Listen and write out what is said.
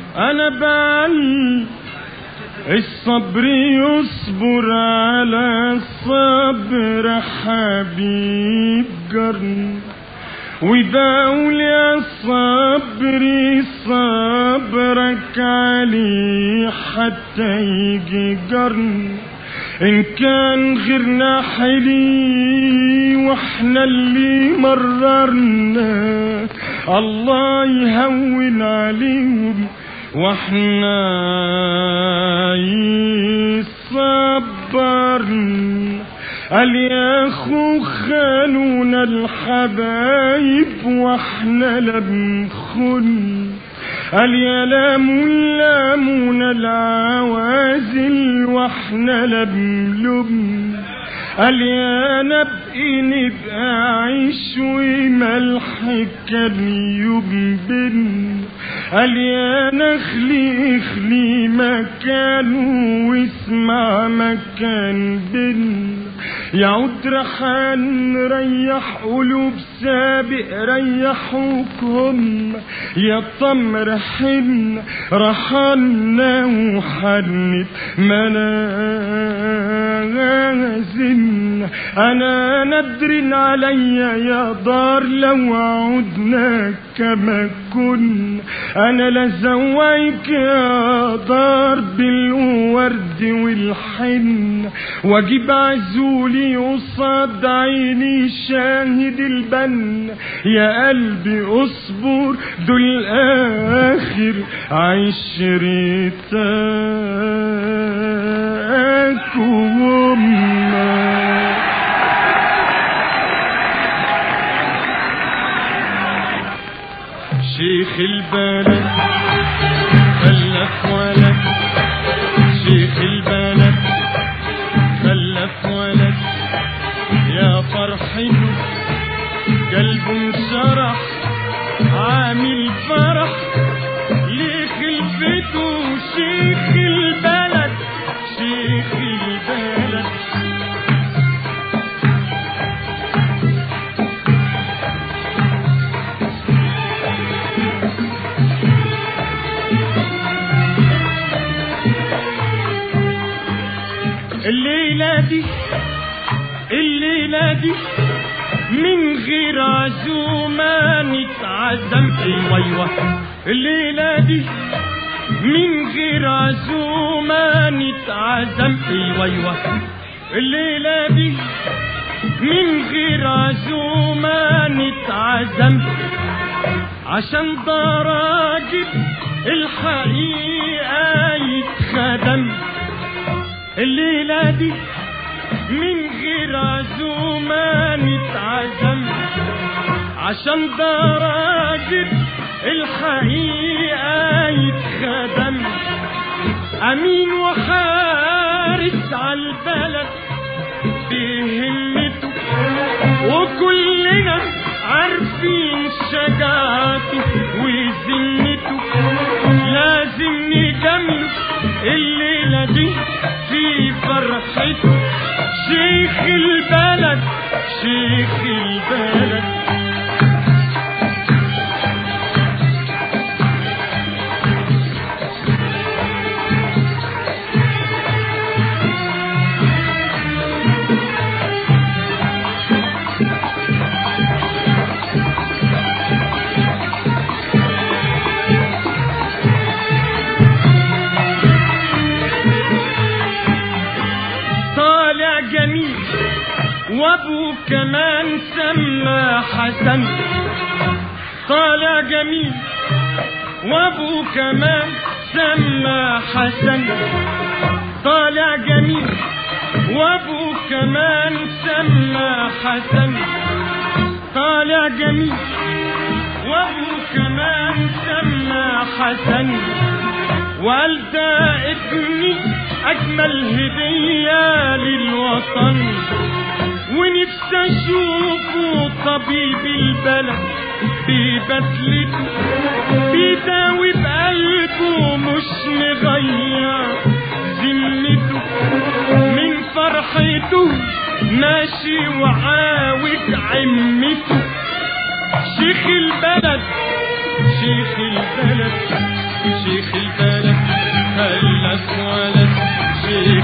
انا بعل الصبر يصبر على الصبر حبيب جرني وداول يا صبري صبرك علي حتى يجي جرني ان كان غيرنا حلي واحنا اللي مررنا الله يهون عليهم واحنا يصبرنا قال يا اخو خانونا الحبايب واحنا لم خن قال يا لام لامون العوازل واحنا لم لم قال يا نبقي نبقى عيش وملح كان يبن قال يا نخلي اخلي مكان واسمع مكان بن يعود رحان ريح قلوب سابق ريحوكم يا طمر حن رحنا وحنت منازن انا ندر عليا يا دار لو عدنا كما كن انا لزويك يا دار بالورد والحن واجيب عزولي قصاد عيني شاهد البن يا قلبي اصبر دول اخر عشرتك وامك شيخ البلد خلف ولد شيخ البلد خلف ولد يا فرحته قلبه انشرح عامل فرح لخلفته شيخ البلد شيخ البلد الليلة دي الليلة دي من غير عزومة نتعزم ايوه ايوه الليلة دي من غير عزومة نتعزم ايوه ايوه الليلة دي من غير عزومة نتعزم عشان ده راجل الحقيقة يتخدم الليلة دي من غير عزومة نتعزم عشان ده راجل الحقيقة يتخدم أمين وحارس عالبلد بهمته وكلنا عارفين شجاعته وذمته لازم نجمله الليلة دي في فرحته شيخ البلد شيخ البلد طالع جميل وابو كمان سمى حسن طالع جميل وابو كمان سمى حسن طالع جميل وابو كمان سمى حسن طالع جميل وابو كمان سمى حسن وقال ده ابني اجمل هدية للوطن ونفسي اشوفه طبيب البلد ببدلته بيداوي بقلبه مش مغير ذمته من فرحته ماشي وعاود عمته شيخ البلد شيخ البلد شيخ البلد خلف ولد شيخ